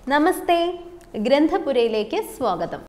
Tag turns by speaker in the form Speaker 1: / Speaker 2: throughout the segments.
Speaker 1: നമസ്തേ ഗ്രന്ഥപുരയിലേക്ക് സ്വാഗതം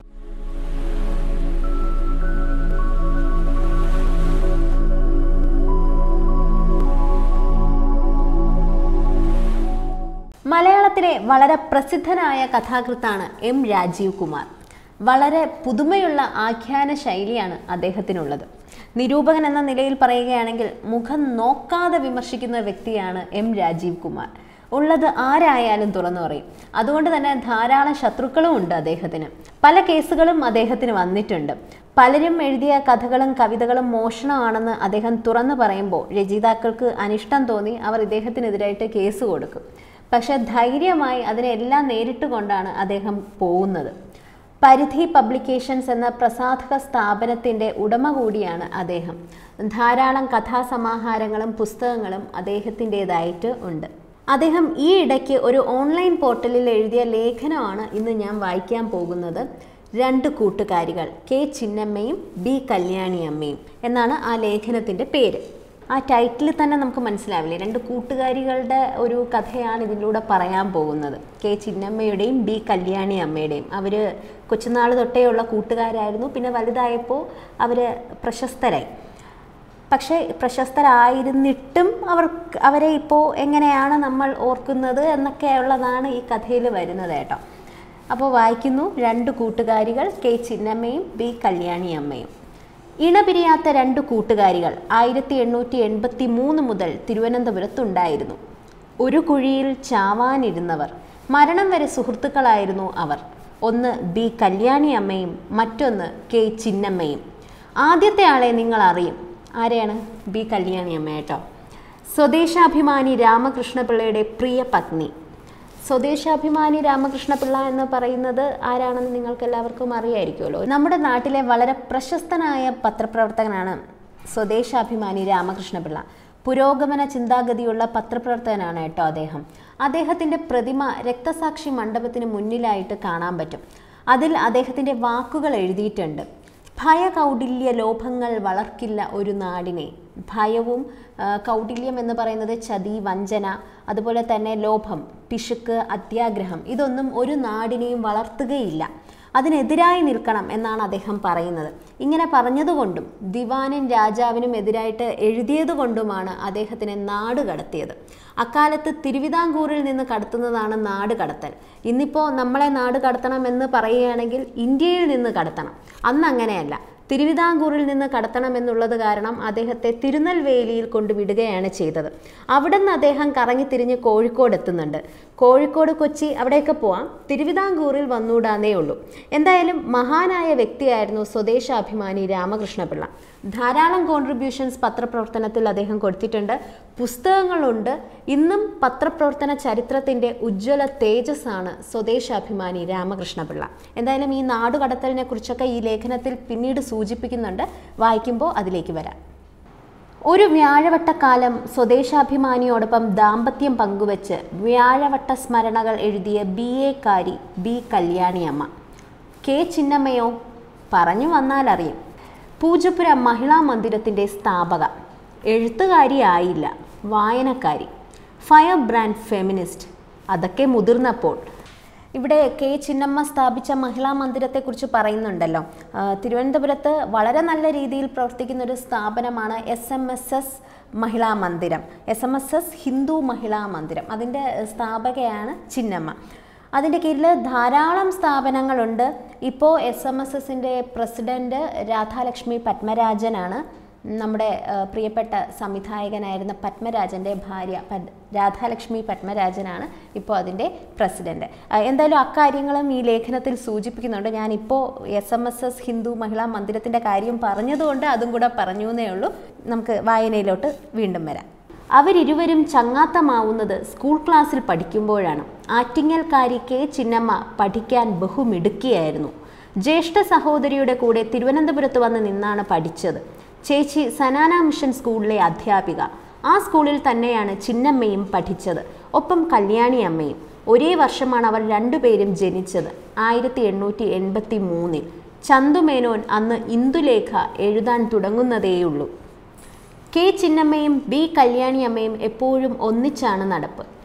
Speaker 1: മലയാളത്തിലെ വളരെ പ്രസിദ്ധനായ കഥാകൃത്താണ് എം രാജീവ് കുമാർ വളരെ പുതുമയുള്ള ആഖ്യാന ശൈലിയാണ് അദ്ദേഹത്തിനുള്ളത് നിരൂപകൻ എന്ന നിലയിൽ പറയുകയാണെങ്കിൽ മുഖം നോക്കാതെ വിമർശിക്കുന്ന വ്യക്തിയാണ് എം രാജീവ് കുമാർ ഉള്ളത് ആരായാലും തുറന്നു പറയും അതുകൊണ്ട് തന്നെ ധാരാളം ശത്രുക്കളും ഉണ്ട് അദ്ദേഹത്തിന് പല കേസുകളും അദ്ദേഹത്തിന് വന്നിട്ടുണ്ട് പലരും എഴുതിയ കഥകളും കവിതകളും മോഷണമാണെന്ന് അദ്ദേഹം തുറന്നു പറയുമ്പോൾ രചയിതാക്കൾക്ക് അനിഷ്ടം തോന്നി അവർ ഇദ്ദേഹത്തിനെതിരായിട്ട് കേസ് കൊടുക്കും പക്ഷെ ധൈര്യമായി അതിനെല്ലാം നേരിട്ട് കൊണ്ടാണ് അദ്ദേഹം പോകുന്നത് പരിധി പബ്ലിക്കേഷൻസ് എന്ന പ്രസാധക സ്ഥാപനത്തിൻ്റെ ഉടമ കൂടിയാണ് അദ്ദേഹം ധാരാളം കഥാസമാഹാരങ്ങളും പുസ്തകങ്ങളും അദ്ദേഹത്തിൻ്റെതായിട്ട് ഉണ്ട് അദ്ദേഹം ഈ ഇടയ്ക്ക് ഒരു ഓൺലൈൻ പോർട്ടലിൽ എഴുതിയ ലേഖനമാണ് ഇന്ന് ഞാൻ വായിക്കാൻ പോകുന്നത് രണ്ട് കൂട്ടുകാരികൾ കെ ചിന്നമ്മയും ബി കല്യാണിയമ്മയും എന്നാണ് ആ ലേഖനത്തിൻ്റെ പേര് ആ ടൈറ്റിൽ തന്നെ നമുക്ക് മനസ്സിലാവില്ലേ രണ്ട് കൂട്ടുകാരികളുടെ ഒരു കഥയാണ് ഇതിലൂടെ പറയാൻ പോകുന്നത് കെ ചിന്നമ്മയുടെയും ബി കല്യാണി അമ്മയുടെയും അവർ കൊച്ചുനാൾ തൊട്ടേയുള്ള കൂട്ടുകാരായിരുന്നു പിന്നെ വലുതായപ്പോൾ അവർ പ്രശസ്തരായി പക്ഷേ പ്രശസ്തരായിരുന്നിട്ടും അവർ അവരെ ഇപ്പോൾ എങ്ങനെയാണ് നമ്മൾ ഓർക്കുന്നത് എന്നൊക്കെയുള്ളതാണ് ഈ കഥയിൽ വരുന്നത് കേട്ടോ അപ്പോൾ വായിക്കുന്നു രണ്ട് കൂട്ടുകാരികൾ കെ ചിന്നമ്മയും ബി കല്യാണി അമ്മയും ഇണപിരിയാത്ത രണ്ട് കൂട്ടുകാരികൾ ആയിരത്തി എണ്ണൂറ്റി എൺപത്തി മൂന്ന് മുതൽ തിരുവനന്തപുരത്തുണ്ടായിരുന്നു ഒരു കുഴിയിൽ ചാവാനിരുന്നവർ മരണം വരെ സുഹൃത്തുക്കളായിരുന്നു അവർ ഒന്ന് ബി കല്യാണി അമ്മയും മറ്റൊന്ന് കെ ചിന്നമ്മയും ആദ്യത്തെ ആളെ നിങ്ങൾ അറിയും ആരെയാണ് ബി കല്യാണി അമ്മ കേട്ടോ സ്വദേശാഭിമാനി രാമകൃഷ്ണപിള്ളയുടെ പ്രിയ പത്നി സ്വദേശാഭിമാനി രാമകൃഷ്ണപിള്ള എന്ന് പറയുന്നത് ആരാണെന്ന് നിങ്ങൾക്ക് എല്ലാവർക്കും അറിയായിരിക്കുമല്ലോ നമ്മുടെ നാട്ടിലെ വളരെ പ്രശസ്തനായ പത്രപ്രവർത്തകനാണ് സ്വദേശാഭിമാനി രാമകൃഷ്ണപിള്ള പുരോഗമന ചിന്താഗതിയുള്ള പത്രപ്രവർത്തകനാണ് കേട്ടോ അദ്ദേഹം അദ്ദേഹത്തിൻ്റെ പ്രതിമ രക്തസാക്ഷി മണ്ഡപത്തിന് മുന്നിലായിട്ട് കാണാൻ പറ്റും അതിൽ അദ്ദേഹത്തിൻ്റെ വാക്കുകൾ എഴുതിയിട്ടുണ്ട് ഭയകൗടില്യ ലോഭങ്ങൾ വളർക്കില്ല ഒരു നാടിനെ ഭയവും ആ, കൗടില്യം എന്ന് പറയുന്നത് ചതി വഞ്ചന അതുപോലെ തന്നെ ലോഭം പിശുക്ക് അത്യാഗ്രഹം ഇതൊന്നും ഒരു നാടിനെയും വളർത്തുകയില്ല അതിനെതിരായി നിൽക്കണം എന്നാണ് അദ്ദേഹം പറയുന്നത് ഇങ്ങനെ പറഞ്ഞതുകൊണ്ടും ദിവാനും രാജാവിനും എതിരായിട്ട് എഴുതിയതുകൊണ്ടുമാണ് അദ്ദേഹത്തിനെ നാട് കടത്തിയത് അക്കാലത്ത് തിരുവിതാംകൂറിൽ നിന്ന് കടത്തുന്നതാണ് നാട് കടത്തൽ ഇന്നിപ്പോൾ നമ്മളെ നാട് കടത്തണം എന്ന് പറയുകയാണെങ്കിൽ ഇന്ത്യയിൽ നിന്ന് കടത്തണം അന്ന് അങ്ങനെയല്ല തിരുവിതാംകൂറിൽ നിന്ന് കടത്തണം എന്നുള്ളത് കാരണം അദ്ദേഹത്തെ തിരുനെൽവേലിയിൽ കൊണ്ടുവിടുകയാണ് ചെയ്തത് അവിടെ നിന്ന് അദ്ദേഹം കറങ്ങി തിരിഞ്ഞ് കോഴിക്കോട് എത്തുന്നുണ്ട് കോഴിക്കോട് കൊച്ചി അവിടെയൊക്കെ പോവാം തിരുവിതാംകൂറിൽ വന്നൂടാന്നേ ഉള്ളൂ എന്തായാലും മഹാനായ വ്യക്തിയായിരുന്നു സ്വദേശാഭിമാനി രാമകൃഷ്ണപിള്ള ധാരാളം കോൺട്രിബ്യൂഷൻസ് പത്രപ്രവർത്തനത്തിൽ അദ്ദേഹം കൊടുത്തിട്ടുണ്ട് പുസ്തകങ്ങളുണ്ട് ഇന്നും പത്രപ്രവർത്തന ചരിത്രത്തിൻ്റെ ഉജ്ജ്വല തേജസ്സാണ് സ്വദേശാഭിമാനി രാമകൃഷ്ണപിള്ള എന്തായാലും ഈ നാടുകടത്തലിനെ കുറിച്ചൊക്കെ ഈ ലേഖനത്തിൽ പിന്നീട് സൂചിപ്പിക്കുന്നുണ്ട് വായിക്കുമ്പോൾ അതിലേക്ക് വരാം ഒരു വ്യാഴവട്ടക്കാലം സ്വദേശാഭിമാനിയോടൊപ്പം ദാമ്പത്യം പങ്കുവച്ച് വ്യാഴവട്ട സ്മരണകൾ എഴുതിയ ബി എക്കാരി ബി കല്യാണിയമ്മ കെ ചിന്നമ്മയോ പറഞ്ഞു വന്നാലറിയും പൂജപ്പുര മഹിളാ മന്ദിരത്തിൻ്റെ സ്ഥാപക എഴുത്തുകാരിയായില്ല വായനക്കാരി ഫയർ ബ്രാൻഡ് ഫെമിനിസ്റ്റ് അതൊക്കെ മുതിർന്നപ്പോൾ ഇവിടെ കെ ചിന്നമ്മ സ്ഥാപിച്ച മഹിളാ മന്ദിരത്തെക്കുറിച്ച് പറയുന്നുണ്ടല്ലോ ആ, തിരുവനന്തപുരത്ത് വളരെ നല്ല രീതിയിൽ പ്രവർത്തിക്കുന്ന ഒരു സ്ഥാപനമാണ് എസ് എം എസ് എസ് മഹിളാ മന്ദിരം S M S S Hindu മഹിളാ മന്ദിരം അതിൻ്റെ സ്ഥാപകയാണ് ചിന്നമ്മ അതിൻ്റെ കീഴിൽ ധാരാളം സ്ഥാപനങ്ങളുണ്ട് ഇപ്പോൾ എസ് എം എസ് എസിൻ്റെ പ്രസിഡൻറ്റ് രാധാലക്ഷ്മി പത്മരാജനാണ് നമ്മുടെ ആ, പ്രിയപ്പെട്ട സംവിധായകനായിരുന്ന പത്മരാജൻ്റെ ഭാര്യ പദ് രാധാലക്ഷ്മി പത്മരാജനാണ് ഇപ്പോൾ അതിൻ്റെ പ്രസിഡൻറ്റ് ആ, എന്തായാലും അക്കാര്യങ്ങളും ഈ ലേഖനത്തിൽ സൂചിപ്പിക്കുന്നുണ്ട് ഞാനിപ്പോൾ S M S S Hindu മഹിളാ മന്ദിരത്തിൻ്റെ കാര്യം പറഞ്ഞതുകൊണ്ട് അതും കൂടെ പറഞ്ഞു എന്നേ ഉള്ളൂ നമുക്ക് വായനയിലോട്ട് വീണ്ടും വരാം അവരിരുവരും ചങ്ങാത്തമാവുന്നത് സ്കൂൾ ക്ലാസ്സിൽ പഠിക്കുമ്പോഴാണ് ആറ്റിങ്ങൽക്കാരി കെ ചിന്നമ്മ പഠിക്കാൻ ബഹുമിടുക്കിയായിരുന്നു ജ്യേഷ്ഠ സഹോദരിയുടെ കൂടെ തിരുവനന്തപുരത്ത് വന്ന് നിന്നാണ് പഠിച്ചത് ചേച്ചി സനാന മിഷൻ സ്കൂളിലെ അധ്യാപിക ആ സ്കൂളിൽ തന്നെയാണ് ചിന്നമ്മയും പഠിച്ചത് ഒപ്പം കല്യാണി അമ്മയും ഒരേ വർഷമാണ് അവർ രണ്ടുപേരും ജനിച്ചത് ആയിരത്തി എണ്ണൂറ്റി എൺപത്തി മൂന്നിൽ ചന്തുമേനോൻ അന്ന് ഇന്ദുലേഖ എഴുതാൻ തുടങ്ങുന്നതേയുള്ളൂ കെ ചിന്നമ്മയും ബി കല്യാണി അമ്മയും എപ്പോഴും ഒന്നിച്ചാണ് നടപ്പ്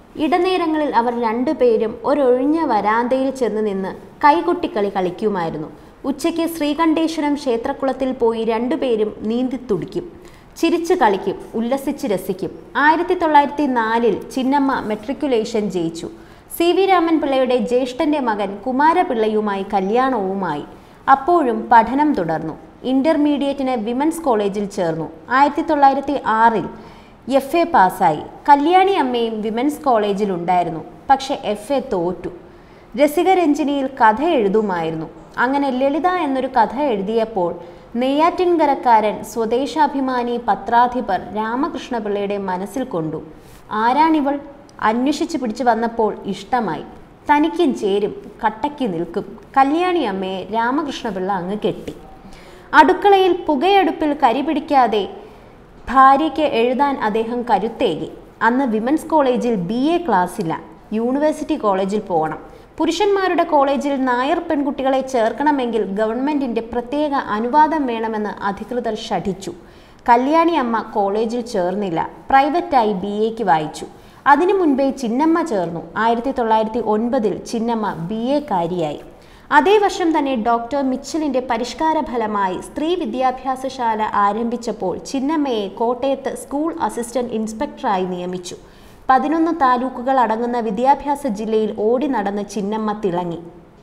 Speaker 1: ഇടനേരങ്ങളിൽ അവർ രണ്ടുപേരും ഒരൊഴിഞ്ഞ വരാന്തയിൽ ചെന്ന് നിന്ന് കൈകൊട്ടിക്കളി കളിക്കുമായിരുന്നു ഉച്ചയ്ക്ക് ശ്രീകണ്ഠേശ്വരം ക്ഷേത്രക്കുളത്തിൽ പോയി രണ്ടുപേരും നീന്തി തുടിക്കും ചിരിച്ചു കളിക്കും ഉല്ലസിച്ച് രസിക്കും ആയിരത്തി തൊള്ളായിരത്തി നാലിൽ ചിന്നമ്മ മെട്രിക്കുലേഷൻ ജയിച്ചു സി വി രാമൻ പിള്ളയുടെ ജ്യേഷ്ഠന്റെ മകൻ കുമാരപിള്ളയുമായി കല്യാണവുമായി അപ്പോഴും പഠനം തുടർന്നു ഇന്റർമീഡിയറ്റിന് വിമൻസ് കോളേജിൽ ചേർന്നു ആയിരത്തി തൊള്ളായിരത്തി ആറിൽ എഫ് എ പാസ്സായി കല്യാണി അമ്മയും വിമൻസ് കോളേജിൽ ഉണ്ടായിരുന്നു പക്ഷെ എഫ് എ തോറ്റു രസികരഞ്ജിനിയിൽ കഥ എഴുതുമായിരുന്നു അങ്ങനെ ലളിത എന്നൊരു കഥ എഴുതിയപ്പോൾ നെയ്യാറ്റിൻകരക്കാരൻ സ്വദേശാഭിമാനി പത്രാധിപർ രാമകൃഷ്ണപിള്ളയുടെ മനസ്സിൽ കൊണ്ടു ആരാണിവൾ അന്വേഷിച്ച് പിടിച്ചു വന്നപ്പോൾ ഇഷ്ടമായി തനിക്കും ചേരും കട്ടയ്ക്ക് നിൽക്കും കല്യാണി അമ്മയെ രാമകൃഷ്ണപിള്ള അങ്ങ് കെട്ടി അടുക്കളയിൽ പുകയടുപ്പിൽ കരി പിടിക്കാതെ ഭാര്യയ്ക്ക് എഴുതാൻ അദ്ദേഹം കരുത്തേകി അന്ന് വിമൻസ് കോളേജിൽ ബി എ ക്ലാസ്സില്ല യൂണിവേഴ്സിറ്റി കോളേജിൽ പോകണം പുരുഷന്മാരുടെ കോളേജിൽ നായർ പെൺകുട്ടികളെ ചേർക്കണമെങ്കിൽ ഗവൺമെന്റിന്റെ പ്രത്യേക അനുവാദം വേണമെന്ന് അധികൃതർ ശഠിച്ചു കല്യാണി അമ്മ കോളേജിൽ ചേർന്നില്ല പ്രൈവറ്റായി ബി എക്ക് വായിച്ചു അതിനു മുൻപേ ചിന്നമ്മ ചേർന്നു ആയിരത്തി തൊള്ളായിരത്തി ഒൻപതിൽ ചിന്നമ്മ ബി എ കാരിയായി അതേ വർഷം തന്നെ ഡോക്ടർ മിച്ചലിന്റെ പരിഷ്കാര ഫലമായി സ്ത്രീ വിദ്യാഭ്യാസശാല ആരംഭിച്ചപ്പോൾ ചിന്നമ്മയെ കോട്ടയത്ത് സ്കൂൾ അസിസ്റ്റന്റ് ഇൻസ്പെക്ടറായി നിയമിച്ചു പതിനൊന്ന് താലൂക്കുകൾ അടങ്ങുന്ന വിദ്യാഭ്യാസ ജില്ലയിൽ ഓടി നടന്ന് ചിന്നമ്മ തിളങ്ങി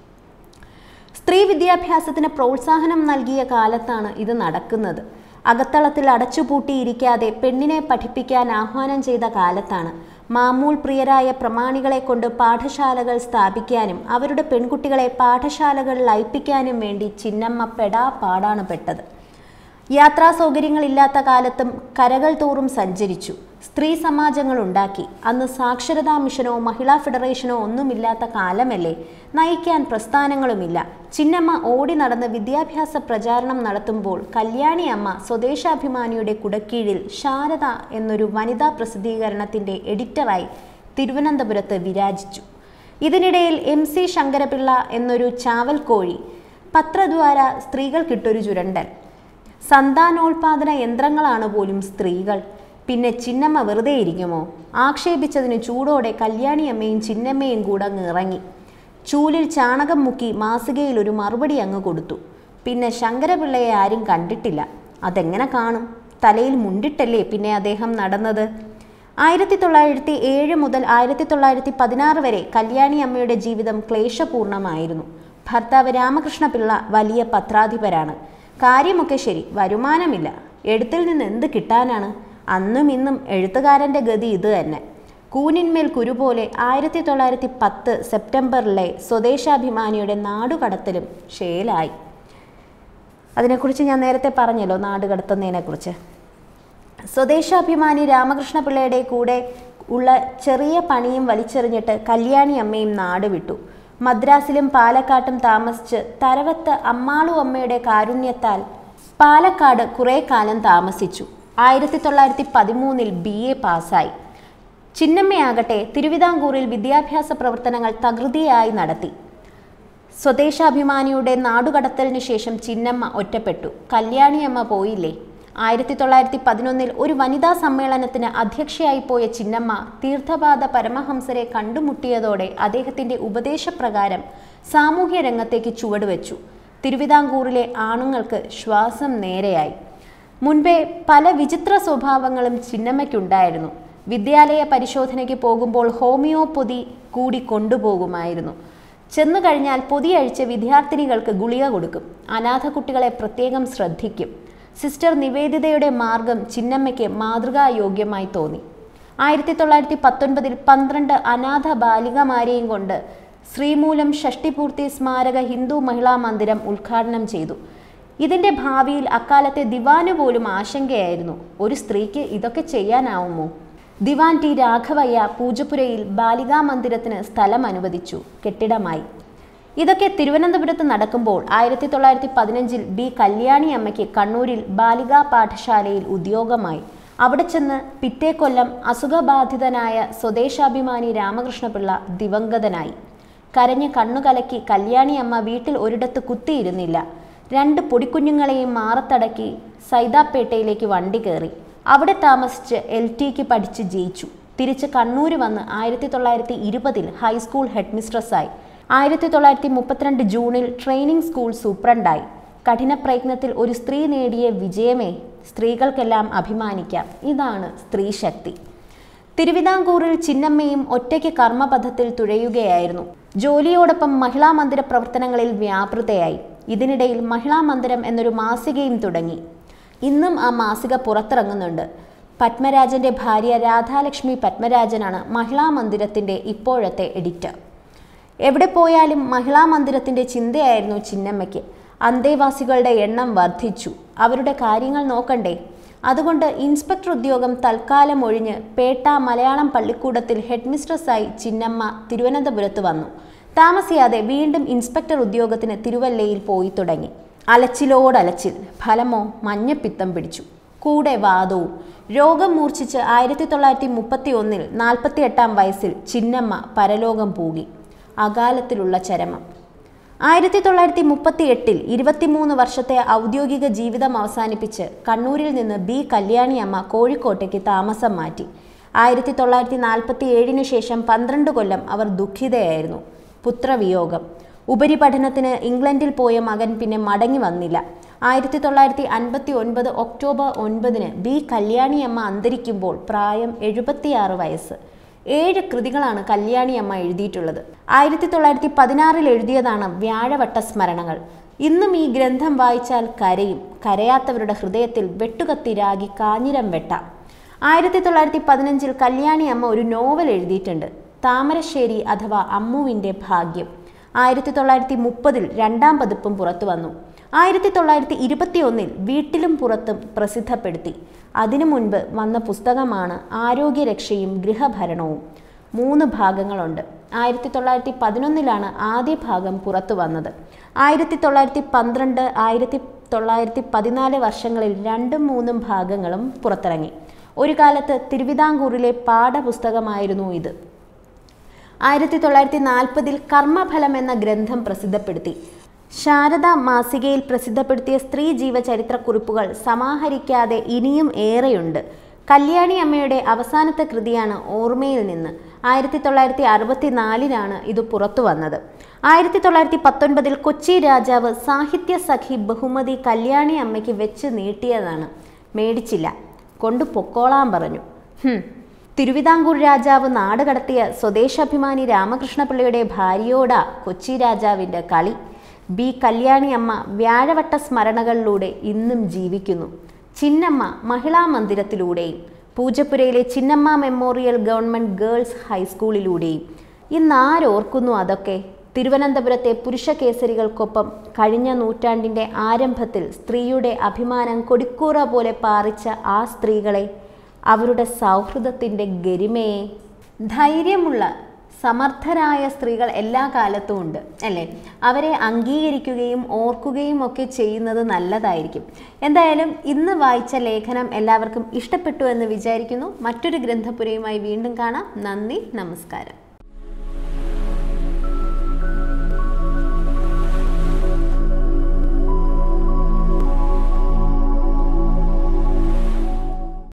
Speaker 1: സ്ത്രീ വിദ്യാഭ്യാസത്തിന് പ്രോത്സാഹനം നൽകിയ കാലത്താണ് ഇത് നടക്കുന്നത് അകത്തളത്തിൽ അടച്ചുപൂട്ടിയിരിക്കാതെ പെണ്ണിനെ പഠിപ്പിക്കാൻ ആഹ്വാനം ചെയ്ത കാലത്താണ് മാമൂൽ പ്രിയരായ പ്രമാണികളെ കൊണ്ട് പാഠശാലകൾ സ്ഥാപിക്കാനും അവരുടെ പെൺകുട്ടികളെ പാഠശാലകളിൽ അയപ്പിക്കാനും വേണ്ടി ചിന്നമ്മ പെടാ പാടാണ് പെട്ടത് യാത്രാ സൗകര്യങ്ങളില്ലാത്ത കാലത്തും കരകൾ തോറും സഞ്ചരിച്ചു സ്ത്രീ സമാജങ്ങൾ ഉണ്ടാക്കി അന്ന് സാക്ഷരതാ മിഷനോ മഹിളാ ഫെഡറേഷനോ ഒന്നുമില്ലാത്ത കാലമല്ലേ നയിക്കാൻ പ്രസ്ഥാനങ്ങളുമില്ല ചിന്നമ്മ ഓടി നടന്ന് വിദ്യാഭ്യാസ പ്രചാരണം നടത്തുമ്പോൾ കല്യാണി അമ്മ സ്വദേശാഭിമാനിയുടെ കുടക്കീഴിൽ ശാരദ എന്നൊരു വനിതാ പ്രസിദ്ധീകരണത്തിന്റെ എഡിറ്ററായി തിരുവനന്തപുരത്ത് വിരാജിച്ചു ഇതിനിടയിൽ എം സി ശങ്കരപിള്ള എന്നൊരു ചാവൽക്കോഴി പത്രദ്വാര സ്ത്രീകൾക്കിട്ടൊരു ചുരണ്ടൽ സന്താനോൽപാദന യന്ത്രങ്ങളാണ് പോലും സ്ത്രീകൾ പിന്നെ ചിന്നമ്മ വെറുതെ ഇരിക്കുമോ ആക്ഷേപിച്ചതിന് ചൂടോടെ കല്യാണിയമ്മയും ചിന്നമ്മയും കൂടെ അങ്ങ് ഇറങ്ങി ചൂലിൽ ചാണകം മുക്കി മാസികയിൽ ഒരു മറുപടി അങ്ങ് കൊടുത്തു പിന്നെ ശങ്കരപിള്ളയെ ആരും കണ്ടിട്ടില്ല അതെങ്ങനെ കാണും തലയിൽ മുണ്ടിട്ടല്ലേ പിന്നെ അദ്ദേഹം നടന്നത് ആയിരത്തി തൊള്ളായിരത്തി ഏഴ് മുതൽ ആയിരത്തി തൊള്ളായിരത്തി പതിനാറ് വരെ കല്യാണി അമ്മയുടെ ജീവിതം ക്ലേശപൂർണമായിരുന്നു ഭർത്താവ് രാമകൃഷ്ണപിള്ള വലിയ പത്രാധിപരാണ് കാര്യമൊക്കെ ശരി വരുമാനമില്ല എഴുത്തിൽ നിന്ന് എന്ത് കിട്ടാനാണ് അന്നും ഇന്നും എഴുത്തുകാരൻ്റെ ഗതി ഇത് തന്നെ കൂനിന്മേൽ കുരു പോലെ ആയിരത്തി തൊള്ളായിരത്തി പത്ത് സെപ്റ്റംബറിലെ സ്വദേശാഭിമാനിയുടെ നാടുകടത്തലും ഷേലായി അതിനെക്കുറിച്ച് ഞാൻ നേരത്തെ പറഞ്ഞല്ലോ നാട് കടത്തുന്നതിനെക്കുറിച്ച് സ്വദേശാഭിമാനി രാമകൃഷ്ണ പിള്ളയുടെ കൂടെ ഉള്ള ചെറിയ പണിയും വലിച്ചെറിഞ്ഞിട്ട് കല്യാണി അമ്മയും നാട് വിട്ടു മദ്രാസിലും പാലക്കാട്ടും താമസിച്ച് തരവത്ത് അമ്മാളു അമ്മയുടെ കാരുണ്യത്താൽ പാലക്കാട് കുറേ കാലം താമസിച്ചു ആയിരത്തി തൊള്ളായിരത്തി പതിമൂന്നിൽ ബി എ പാസ്സായി ചിന്നമ്മയാകട്ടെ തിരുവിതാംകൂറിൽ വിദ്യാഭ്യാസ പ്രവർത്തനങ്ങൾ തകൃതിയായി നടത്തി സ്വദേശാഭിമാനിയുടെ നാടുകടത്തലിന് ശേഷം ചിന്നമ്മ ഒറ്റപ്പെട്ടു കല്യാണിയമ്മ പോയില്ലേ ആയിരത്തി തൊള്ളായിരത്തി പതിനൊന്നിൽ ഒരു വനിതാ സമ്മേളനത്തിന് അധ്യക്ഷയായി പോയ ചിന്നമ്മ തീർത്ഥപാദ പരമഹംസരെ കണ്ടുമുട്ടിയതോടെ അദ്ദേഹത്തിന്റെ ഉപദേശപ്രകാരം സാമൂഹ്യ രംഗത്തേക്ക് ചുവടുവെച്ചു തിരുവിതാംകൂറിലെ ആണുങ്ങൾക്ക് ശ്വാസം നേരെയായി മുൻപേ പല വിചിത്ര സ്വഭാവങ്ങളും ചിന്നമ്മയ്ക്കുണ്ടായിരുന്നു വിദ്യാലയ പരിശോധനയ്ക്ക് പോകുമ്പോൾ ഹോമിയോ പൊതി കൂടി കൊണ്ടുപോകുമായിരുന്നു ചെന്നു കഴിഞ്ഞാൽ പൊതിയഴിച്ച് വിദ്യാർത്ഥിനികൾക്ക് ഗുളിക കൊടുക്കും അനാഥ കുട്ടികളെ പ്രത്യേകം ശ്രദ്ധിക്കും സിസ്റ്റർ നിവേദിതയുടെ മാർഗം ചിന്നമ്മയ്ക്ക് മാതൃകായോഗ്യമായി തോന്നി ആയിരത്തി തൊള്ളായിരത്തി പത്തൊൻപതിൽ പന്ത്രണ്ട് അനാഥ ബാലികമാരെയും കൊണ്ട് ശ്രീമൂലം ഷഷ്ടിപൂർത്തി സ്മാരക ഹിന്ദു മഹിളാ മന്ദിരം ഉദ്ഘാടനം ചെയ്തു ഇതിന്റെ ഭാവിയിൽ അക്കാലത്തെ ദിവാന് പോലും ആശങ്കയായിരുന്നു ഒരു സ്ത്രീക്ക് ഇതൊക്കെ ചെയ്യാനാവുമോ ദിവാൻ ടി രാഘവയ്യ പൂജപ്പുരയിൽ ബാലികാ മന്ദിരത്തിന് സ്ഥലം അനുവദിച്ചു കെട്ടിടമായി ഇതൊക്കെ തിരുവനന്തപുരത്ത് നടക്കുമ്പോൾ ആയിരത്തി തൊള്ളായിരത്തി പതിനഞ്ചിൽ ബി കല്യാണി അമ്മയ്ക്ക് കണ്ണൂരിൽ ബാലികാ പാഠശാലയിൽ ഉദ്യോഗമായി അവിടെ ചെന്ന് പിറ്റേ കൊല്ലം അസുഖബാധിതനായ സ്വദേശാഭിമാനി രാമകൃഷ്ണപിള്ള ദിവംഗതനായി കരഞ്ഞ് കണ്ണുകലക്കി കല്യാണി അമ്മ വീട്ടിൽ ഒരിടത്ത് കുത്തിയിരുന്നില്ല രണ്ട് പൊടിക്കുഞ്ഞുങ്ങളെയും മാറത്തടക്കി സൈതാപ്പേട്ടയിലേക്ക് വണ്ടി കയറി അവിടെ താമസിച്ച് എൽ ടിക്ക് പഠിച്ച് ജയിച്ചു തിരിച്ച് കണ്ണൂർ വന്ന് ആയിരത്തി തൊള്ളായിരത്തി ഇരുപതിൽ ഹൈസ്കൂൾ ഹെഡ് മിസ്ട്രസ്സായി ആയിരത്തി തൊള്ളായിരത്തി മുപ്പത്തിരണ്ട് ജൂണിൽ ട്രെയിനിങ് സ്കൂൾ സൂപ്രണ്ടായി കഠിന പ്രയത്നത്തിൽ ഒരു സ്ത്രീ നേടിയ വിജയമേ സ്ത്രീകൾക്കെല്ലാം അഭിമാനിക്കാം ഇതാണ് സ്ത്രീ ശക്തി തിരുവിതാംകൂറിൽ ചിന്നമ്മയും ഒറ്റയ്ക്ക് കർമ്മപഥത്തിൽ തുഴയുകയായിരുന്നു ജോലിയോടൊപ്പം മഹിളാ മന്ദിര പ്രവർത്തനങ്ങളിൽ വ്യാപൃതയായി ഇതിനിടയിൽ മഹിളാ മന്ദിരം എന്നൊരു മാസികയും തുടങ്ങി ഇന്നും ആ മാസിക പുറത്തിറങ്ങുന്നുണ്ട് പത്മരാജന്റെ ഭാര്യ രാധാലക്ഷ്മി പത്മരാജനാണ് മഹിളാ മന്ദിരത്തിന്റെ ഇപ്പോഴത്തെ എഡിറ്റർ എവിടെ പോയാലും മഹിളാ മന്ദിരത്തിന്റെ ചിന്തയായിരുന്നു ചിന്നമ്മയ്ക്ക് അന്തേവാസികളുടെ എണ്ണം വർദ്ധിച്ചു അവരുടെ കാര്യങ്ങൾ നോക്കണ്ടേ അതുകൊണ്ട് ഇൻസ്പെക്ടർ ഉദ്യോഗം തൽക്കാലം ഒഴിഞ്ഞ് പേട്ട മലയാളം പള്ളിക്കൂടത്തിൽ ഹെഡ് മിസ്ട്രസ്സായി ചിന്നമ്മ തിരുവനന്തപുരത്ത് വന്നു താമസിയാതെ വീണ്ടും ഇൻസ്പെക്ടർ ഉദ്യോഗത്തിന് തിരുവല്ലയിൽ പോയി തുടങ്ങി അലച്ചിലോടലച്ചിൽ ഫലമോ മഞ്ഞപ്പിത്തം പിടിച്ചു കൂടെ വാദവും രോഗം മൂർച്ഛിച്ച് ആയിരത്തി തൊള്ളായിരത്തി മുപ്പത്തി ഒന്നിൽ നാൽപ്പത്തി എട്ടാം വയസ്സിൽ ചിന്നമ്മ പരലോകം പൂകി അകാലത്തിലുള്ള ചരമം ആയിരത്തി തൊള്ളായിരത്തി മുപ്പത്തി എട്ടിൽ ഇരുപത്തിമൂന്ന് വർഷത്തെ ഔദ്യോഗിക ജീവിതം അവസാനിപ്പിച്ച് കണ്ണൂരിൽ നിന്ന് ബി കല്യാണിയമ്മ കോഴിക്കോട്ടേക്ക് താമസം മാറ്റി ആയിരത്തി തൊള്ളായിരത്തി നാൽപ്പത്തി ഏഴിന് ശേഷം പന്ത്രണ്ട് കൊല്ലം അവർ ദുഃഖിതയായിരുന്നു പുത്രവിയോഗം ഉപരിപഠനത്തിന് ഇംഗ്ലണ്ടിൽ പോയ മകൻ പിന്നെ മടങ്ങി വന്നില്ല ആയിരത്തി തൊള്ളായിരത്തി അൻപത്തി ഒൻപത് ഒക്ടോബർ ഒൻപതിന് ബി കല്യാണിയമ്മ അന്തരിക്കുമ്പോൾ പ്രായം എഴുപത്തിയാറ് വയസ്സ് ഏഴ് കൃതികളാണ് കല്യാണിയമ്മ എഴുതിയിട്ടുള്ളത് ആയിരത്തി തൊള്ളായിരത്തി പതിനാറിൽ എഴുതിയതാണ് വ്യാഴവട്ട സ്മരണകൾ ഇന്നും ഈ ഗ്രന്ഥം വായിച്ചാൽ കരയും കരയാത്തവരുടെ ഹൃദയത്തിൽ വെട്ടുകത്തി രാഗി കാഞ്ഞിരം വെട്ടാം ആയിരത്തി തൊള്ളായിരത്തി പതിനഞ്ചിൽ കല്യാണി അമ്മ ഒരു നോവൽ എഴുതിയിട്ടുണ്ട് താമരശ്ശേരി അഥവാ അമ്മുവിൻ്റെ ഭാഗ്യം ആയിരത്തി തൊള്ളായിരത്തി മുപ്പതിൽ രണ്ടാം പതിപ്പും പുറത്തു വന്നു ആയിരത്തി തൊള്ളായിരത്തി ഇരുപത്തി ഒന്നിൽ വീട്ടിലും പുറത്തും പ്രസിദ്ധപ്പെടുത്തി അതിനു മുൻപ് വന്ന പുസ്തകമാണ് ആരോഗ്യരക്ഷയും ഗൃഹഭരണവും മൂന്ന് ഭാഗങ്ങളുണ്ട് ആയിരത്തി തൊള്ളായിരത്തി പതിനൊന്നിലാണ് ആദ്യ ഭാഗം പുറത്തു വന്നത് ആയിരത്തി തൊള്ളായിരത്തി പന്ത്രണ്ട് ആയിരത്തി തൊള്ളായിരത്തി പതിനാല് വർഷങ്ങളിൽ രണ്ടും മൂന്നും ഭാഗങ്ങളും പുറത്തിറങ്ങി ഒരു കാലത്ത് തിരുവിതാംകൂറിലെ പാഠപുസ്തകമായിരുന്നു ഇത് ആയിരത്തി തൊള്ളായിരത്തി നാൽപ്പതിൽ കർമ്മഫലം എന്ന ഗ്രന്ഥം പ്രസിദ്ധപ്പെടുത്തി ശാരദ മാസികയിൽ പ്രസിദ്ധപ്പെടുത്തിയ സ്ത്രീ ജീവചരിത്ര കുറിപ്പുകൾ സമാഹരിക്കാതെ ഇനിയും ഏറെയുണ്ട് കല്യാണി അമ്മയുടെ അവസാനത്തെ കൃതിയാണ് ഓർമ്മയിൽ നിന്ന് ആയിരത്തി തൊള്ളായിരത്തി അറുപത്തിനാലിലാണ് ഇത് പുറത്തു വന്നത് ആയിരത്തി തൊള്ളായിരത്തി പത്തൊൻപതിൽ കൊച്ചി രാജാവ് സാഹിത്യ സഖി ബഹുമതി കല്യാണി അമ്മയ്ക്ക് വെച്ച് നീട്ടിയതാണ് മേടിച്ചില്ല കൊണ്ടു പൊക്കോളാൻ പറഞ്ഞു ഹും തിരുവിതാംകൂർ രാജാവ് നാട് കടത്തിയ സ്വദേശാഭിമാനി രാമകൃഷ്ണപിള്ളയുടെ ഭാര്യയോടാ കൊച്ചി രാജാവിൻ്റെ കളി ബി കല്യാണി അമ്മ വ്യാഴവട്ട സ്മരണകളിലൂടെ ഇന്നും ജീവിക്കുന്നു ചിന്നമ്മ മഹിളാ മന്ദിരത്തിലൂടെയും പൂജപ്പുരയിലെ ചിന്നമ്മ മെമ്മോറിയൽ ഗവൺമെൻറ് ഗേൾസ് ഹൈസ്കൂളിലൂടെയും ഇന്ന് ആരോർക്കുന്നു അതൊക്കെ തിരുവനന്തപുരത്തെ പുരുഷ കേസരികൾക്കൊപ്പം കഴിഞ്ഞ നൂറ്റാണ്ടിൻ്റെ ആരംഭത്തിൽ സ്ത്രീയുടെ അഭിമാനം കൊടിക്കൂറ പോലെ പാറിച്ച ആ സ്ത്രീകളെ അവരുടെ സൗഹൃദത്തിൻ്റെ ഗരിമയെ ധൈര്യമുള്ള സമർത്ഥരായ സ്ത്രീകൾ എല്ലാ കാലത്തും ഉണ്ട് അല്ലേ അവരെ അംഗീകരിക്കുകയും ഓർക്കുകയും ഒക്കെ ചെയ്യുന്നത് നല്ലതായിരിക്കും എന്തായാലും ഇന്ന് വായിച്ച ലേഖനം എല്ലാവർക്കും ഇഷ്ടപ്പെട്ടു എന്ന് വിചാരിക്കുന്നു മറ്റൊരു ഗ്രന്ഥപുരയുമായി വീണ്ടും കാണാം നന്ദി നമസ്കാരം